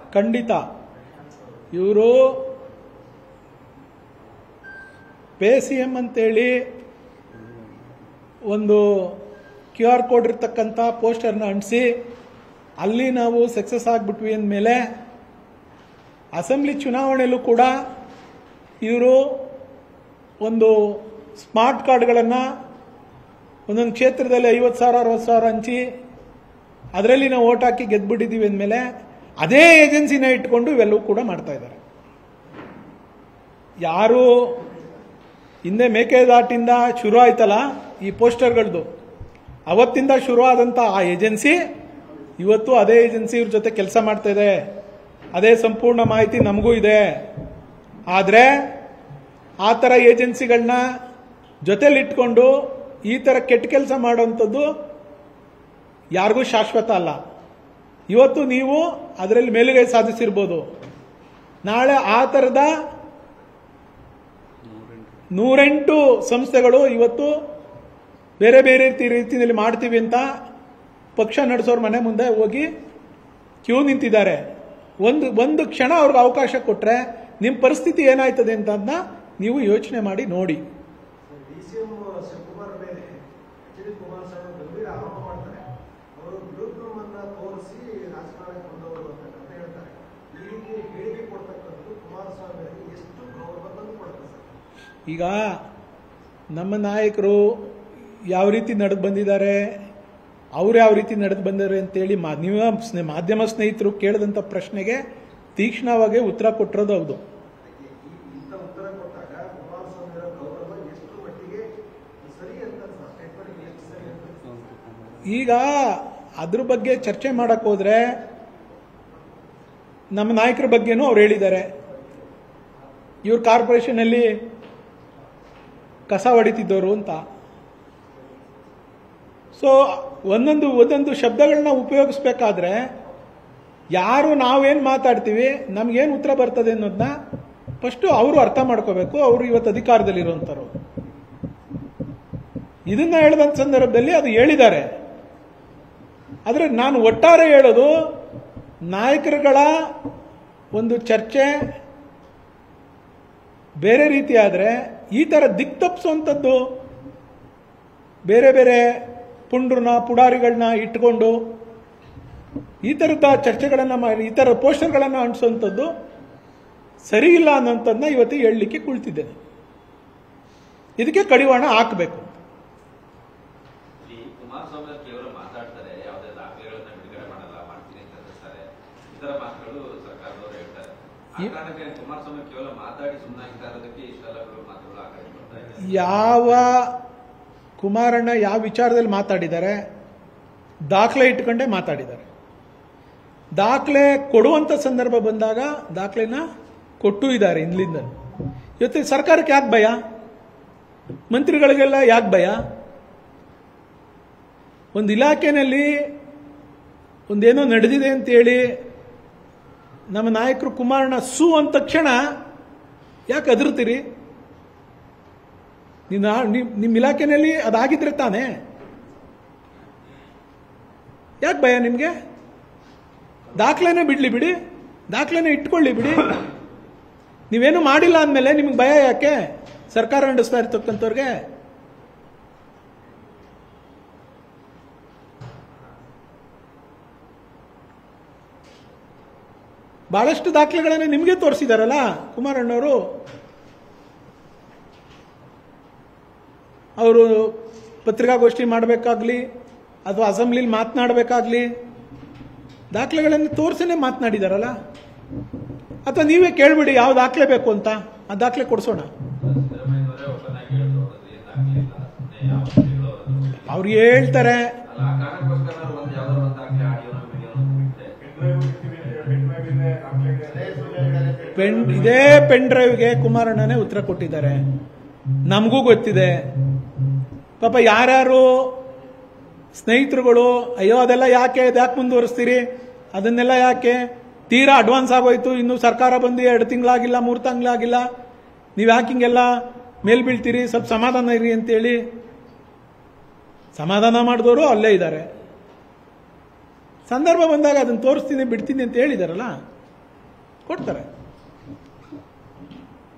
ಖಂಡಿತ ಇವರು pay C M ಅಂತೇಳಿ ಒಂದು ಕ್ಯೂ ಆರ್ ಕೋಡ್ ಇರ್ತಕ್ಕಂಥ ಪೋಸ್ಟರ್ನ ಅಂಟಿಸಿ ಅಲ್ಲಿ ನಾವು ಸಕ್ಸಸ್ ಆಗಿಬಿಟ್ವಿ ಅಂದಮೇಲೆ ಅಸೆಂಬ್ಲಿ ಚುನಾವಣೆಯಲ್ಲೂ ಕೂಡ ಇವರು ಒಂದು ಸ್ಮಾರ್ಟ್ ಕಾರ್ಡ್ಗಳನ್ನು ಒಂದೊಂದು ಕ್ಷೇತ್ರದಲ್ಲಿ ಐವತ್ತು ಸಾವಿರ ಅರವತ್ತು ಸಾವಿರ ಹಂಚಿ ಅದರಲ್ಲಿ ನಾವು ಓಟ್ ಹಾಕಿ ಗೆದ್ಬಿಟ್ಟಿದ್ದೀವಿ ಅಂದಮೇಲೆ ಅದೇ ಏಜೆನ್ಸಿನ ಇಟ್ಕೊಂಡು ಇವೆಲ್ಲವೂ ಕೂಡ ಮಾಡ್ತಾ ಇದ್ದಾರೆ ಯಾರು ಹಿಂದೆ ಮೇಕೆದಾಟಿಂದ ಶುರು ಆಯ್ತಲ್ಲ ಈ ಪೋಸ್ಟರ್ಗಳದ್ದು ಅವತ್ತಿಂದ ಶುರು ಆದಂಥ ಆ ಏಜೆನ್ಸಿ ಇವತ್ತು ಅದೇ ಏಜೆನ್ಸಿ ಇವ್ರ ಜೊತೆ ಕೆಲಸ ಮಾಡ್ತಾ ಇದೆ ಅದೇ ಸಂಪೂರ್ಣ ಮಾಹಿತಿ ನಮಗೂ ಇದೆ ಆದರೆ ಆ ಥರ ಏಜೆನ್ಸಿಗಳನ್ನ ಜೊತೆಲಿಟ್ಕೊಂಡು ಈ ಥರ ಕೆಟ್ಟ ಕೆಲಸ ಮಾಡೋವಂಥದ್ದು ಯಾರಿಗೂ ಶಾಶ್ವತ ಅಲ್ಲ ಇವತ್ತು ನೀವು ಅದರಲ್ಲಿ ಮೇಲುಗೈ ಸಾಧಿಸಿರ್ಬೋದು ನಾಳೆ ಆ ಥರದ ನೂರೆಂಟು ಸಂಸ್ಥೆಗಳು ಇವತ್ತು ಬೇರೆ ಬೇರೆ ರೀತಿ- ರೀತಿಯಲ್ಲಿ ಮಾಡ್ತೀವಿ ಅಂತ ಪಕ್ಷ ನಡೆಸೋರ್ ಮನೆ ಮುಂದೆ ಹೋಗಿ ಕ್ಯೂ ನಿಂತಿದ್ದಾರೆ ಒಂದು ಒಂದು ಕ್ಷಣ ಅವ್ರಿಗೆ ಅವಕಾಶ ಕೊಟ್ರೆ ನಿಮ್ಮ ಪರಿಸ್ಥಿತಿ ಏನಾಯ್ತದೆ ಅಂತ ಅದನ್ನ ನೀವು ಯೋಚನೆ ಮಾಡಿ ನೋಡಿ ಡಿ ಸಿ ಎಂ ಶಿವಕುಮಾರ್ ಮೇಲೆ ಎಚ್ ಡಿ ಕುಮಾರಸ್ವಾಮಿ ಗಂಭೀರ ಆರೋಪ ಮಾಡ್ತಾರೆ ಅವರು ಗ್ರೂಪ್ ರೂಮ್ ಅನ್ನ ತೋರಿಸಿ ರಾಜಕಾರಣಕ್ಕೆ ಬಂದವರು ಅಂತ ಹೇಳ್ತಾರೆ ಈ ರೀತಿ ಹೇಳಿಕೆ ಕೊಡ್ತಕ್ಕಂಥದ್ದು ಕುಮಾರಸ್ವಾಮಿ ಅವರಿಗೆ ಎಷ್ಟು ಗೌರವ ತಂದು ಕೊಡುತ್ತೆ ಸರ್ ಈಗ ನಮ್ಮ ನಾಯಕರು ಯಾವ ರೀತಿ ನಡೆದು ಬಂದಿದ್ದಾರೆ ಅವ್ರು ಯಾವ ರೀತಿ ನಡೆದು ಬಂದಿದ್ದಾರೆ ಅಂತೇಳಿ ಮಾಧ್ಯಮ ಸ್ನೇ- ಮಾಧ್ಯಮ ಸ್ನೇಹಿತರು ಕೇಳಿದಂಥ ಪ್ರಶ್ನೆಗೆ ತೀಕ್ಷ್ಣವಾಗಿ ಉತ್ತರ ಕೊಟ್ಟಿರೋದು ಹೌದು ಈ- ಇಂಥ ಉತ್ತರ ಕೊಟ್ಟಾಗ ಕುಮಾರಸ್ವಾಮಿ ಅವರ ಗೌರವ ಎಷ್ಟು ಮಟ್ಟಿಗೆ ಸರಿ ಅಂತ ಸ್ಟೇಟ್ಮೆಂಟ್ ಎಷ್ಟು ಸರಿ ಅಂತ ಈಗ ಅದ್ರ ಬಗ್ಗೆ ಚರ್ಚೆ ಮಾಡಕ್ ಹೋದ್ರೆ ನಮ್ಮ ನಾಯಕರ ಬಗ್ಗೆನೂ ಅವ್ರು ಹೇಳಿದ್ದಾರೆ ಇವ್ರ ಕಾರ್ಪೊರೇಷನ್ ಅಲ್ಲಿ ಕಸ ಹೊಡಿತಿದ್ದವರು ಅಂತ ಸೊ ಒಂದೊಂದು ಒಂದೊಂದು ಶಬ್ದಗಳನ್ನ ಉಪಯೋಗಿಸ್ಬೇಕಾದ್ರೆ ಯಾರು ನಾವೇನು ಮಾತಾಡ್ತೀವಿ ನಮ್ಗೇನು ಉತ್ತರ ಬರ್ತದೆ ಅನ್ನೋದನ್ನ ಫಸ್ಟು ಅವರು ಅರ್ಥ ಮಾಡ್ಕೋಬೇಕು ಅವರು ಇವತ್ತು ಅಧಿಕಾರದಲ್ಲಿರುವಂಥವ್ರು ಇದನ್ನ ಹೇಳಿದಂಥ ಸಂದರ್ಭದಲ್ಲಿ ಅದು ಹೇಳಿದ್ದಾರೆ ಆದರೆ ನಾನು ಒಟ್ಟಾರೆ ಹೇಳೋದು ನಾಯಕರುಗಳ ಒಂದು ಚರ್ಚೆ ಬೇರೆ ರೀತಿ ಆದರೆ ಈ ಥರ ದಿಕ್ ತಪ್ಪಿಸುವಂಥದ್ದು ಬೇರೆ ಬೇರೆ ಪುಂಡ್ರನ್ನ ಪುಡಾರಿಗಳನ್ನ ಇಟ್ಕೊಂಡು ಈ ಥರದ ಚರ್ಚೆಗಳನ್ನು ಮಾಡಿ ಈ ಥರ ಪೋಸ್ಟರ್ಗಳನ್ನು ಅಂಟಿಸುವಂಥದ್ದು ಸರಿ ಇಲ್ಲ ಅನ್ನೋಂಥದ್ದನ್ನ ಇವತ್ತು ಹೇಳಲಿಕ್ಕೆ ಕುಳಿತಿದ್ದೇನೆ ಇದಕ್ಕೆ ಕಡಿವಾಣ ಹಾಕಬೇಕು ಈ ಕುಮಾರಸ್ವಾಮಿ ಅವರು ಕೇವಲ ಮಾತಾಡ್ತಾರೆ ಯಾವುದೇ ದಾಖಲೆಗಳನ್ನ ಬಿಡುಗಡೆ ಮಾಡಲ್ಲ ಮಾಡ್ತೀನಿ ಅಂತ ಹೇಳ್ತಾರೆ ಇದರ ಮಾತುಗಳು ಸರ್ಕಾರದವರು ಹೇಳ್ತಾರೆ ಆ ಈ- ಕಾರಣಕ್ಕೆ ಕುಮಾರಸ್ವಾಮಿ ಕೇವಲ ಮಾತಾಡಿ ಸುಮ್ಮನಾಗ್ತಾ ಇರೋದಕ್ಕೆ ಇಷ್ಟೆಲ್ಲ ಮಾತುಗಳು ಆ ಕಡೆ ಬರ್ತಾ ಇದೆ ಯಾವ ಕುಮಾರಣ್ಣ ಯಾವ ವಿಚಾರದಲ್ಲಿ ಮಾತಾಡಿದ್ದಾರೆ ದಾಖಲೆ ಇಟ್ಕೊಂಡೇ ಮಾತಾಡಿದ್ದಾರೆ ದಾಖಲೆ ಕೊಡುವಂಥ ಸಂದರ್ಭ ಬಂದಾಗ ದಾಖಲೆನ ಕೊಟ್ಟು ಇದ್ದಾರೆ ಇಂದ್ಲಿಂದ ಇವತ್ತು ಸರ್ಕಾರಕ್ಕೆ ಯಾಕೆ ಭಯ ಮಂತ್ರಿಗಳಿಗೆಲ್ಲ ಯಾಕೆ ಭಯ ಒಂದು ಇಲಾಖೆನಲ್ಲಿ ಒಂದೇನೋ ನಡೆದಿದೆ ಅಂತೇಳಿ ನಮ್ಮ ನಾಯಕರು ಕುಮಾರಣ್ಣ ಸು ಅಂದ ತಕ್ಷಣ ಯಾಕೆ ಅದರ್ತೀರಿ ನಿನ್ನ ನಿಮ್- ನಿಮ್ಮ ಇಲಾಖೆನಲ್ಲಿ ಅದಾಗಿದ್ರೆ ತಾನೇ ಯಾಕೆ ಭಯ ನಿಮಗೆ ದಾಖಲೆನೇ ಬಿಡ್ಲಿ ಬಿಡಿ ದಾಖಲೆನೇ ಇಟ್ಕೊಳ್ಳಿ ಬಿಡಿ ನೀವೇನು ಮಾಡಿಲ್ಲ ಅಂದಮೇಲೆ ನಿಮ್ಗೆ ಭಯ ಯಾಕೆ ಸರ್ಕಾರ ನಡೆಸ್ತಾ ಇರ್ತಕ್ಕಂಥವ್ರಿಗೆ ಬಹಳಷ್ಟು ದಾಖಲೆಗಳನ್ನು ನಿಮಗೆ ತೋರಿಸಿದಾರಲ್ಲ ಕುಮಾರಣ್ಣವರು ಅವರು ಪತ್ರಿಕಾಗೋಷ್ಠಿ ಮಾಡಬೇಕಾಗ್ಲಿ ಅಥವಾ ಅಸೆಂಬ್ಲಿಲಿ ಮಾತನಾಡಬೇಕಾಗ್ಲಿ ದಾಖಲೆಗಳನ್ನು ತೋರಿಸೇ ಮಾತನಾಡಿದಾರಲ್ಲ ಅಥವಾ ನೀವೇ ಕೇಳ್ಬಿಡಿ ಯಾವ ದಾಖಲೆ ಬೇಕು ಅಂತ ಆ ದಾಖಲೆ ಕೊಡಿಸೋಣ ಸಿದ್ದರಾಮಯ್ಯನವರೇ ಓಪನ್ ಆಗಿ ಹೇಳಿದ್ರು ಅದು ಏನ್ ದಾಖಲೆ ಇಲ್ಲ ಸುಮ್ಮನೆ ಯಾವ ವಿಷಯಗಳು ಅದು ಅವ್ರು ಹೇಳ್ತಾರೆ ಅಲ್ಲ ಆ ಕಾರಣಕ್ಕೋಸ್ಕರ ಅವ್ರು ಒಂದು ಯಾವ್ದೋ ಒಂದು ದಾಖಲೆ ಆಡಿಯೋನ ವಿಡಿಯೋನ ಬಿಟ್ಟೆ ಪೆನ್ ಇದೇ ಪೆನ್ ಡ್ರೈವ್ಗೆ ಕುಮಾರಣ್ಣನೇ ಉತ್ತರ ಕೊಟ್ಟಿದ್ದಾರೆ ನಮಗೂ ಗೊತ್ತಿದೆ ಪಾಪ ಯಾರ್ಯಾರು ಸ್ನೇಹಿತರುಗಳು ಅಯ್ಯೋ ಅದೆಲ್ಲ ಯಾಕೆ ಯಾಕೆ ಮುಂದುವರಿಸ್ತೀರಿ ಅದನ್ನೆಲ್ಲ ಯಾಕೆ ತೀರಾ ಅಡ್ವಾನ್ಸ್ ಆಗೋಯ್ತು ಇನ್ನು ಸರ್ಕಾರ ಬಂದು ಎರಡು ತಿಂಗಳಾಗಿಲ್ಲ ಮೂರು ತಿಂಗಳಾಗಿಲ್ಲ ನೀವು ಯಾಕೆ ಹಿಂಗೆಲ್ಲ ಮೇಲ್ ಬೀಳ್ತೀರಿ ಸ್ವಲ್ಪ ಸಮಾಧಾನ ಇರಿ ಅಂತೇಳಿ ಸಮಾಧಾನ ಮಾಡಿದವರು ಅಲ್ಲೇ ಇದ್ದಾರೆ ಸಂದರ್ಭ ಬಂದಾಗ ಅದನ್ನು ತೋರಿಸ್ತೀನಿ ಬಿಡ್ತೀನಿ ಅಂತ ಹೇಳಿದಾರಲ್ಲ ಕೊಡ್ತಾರೆ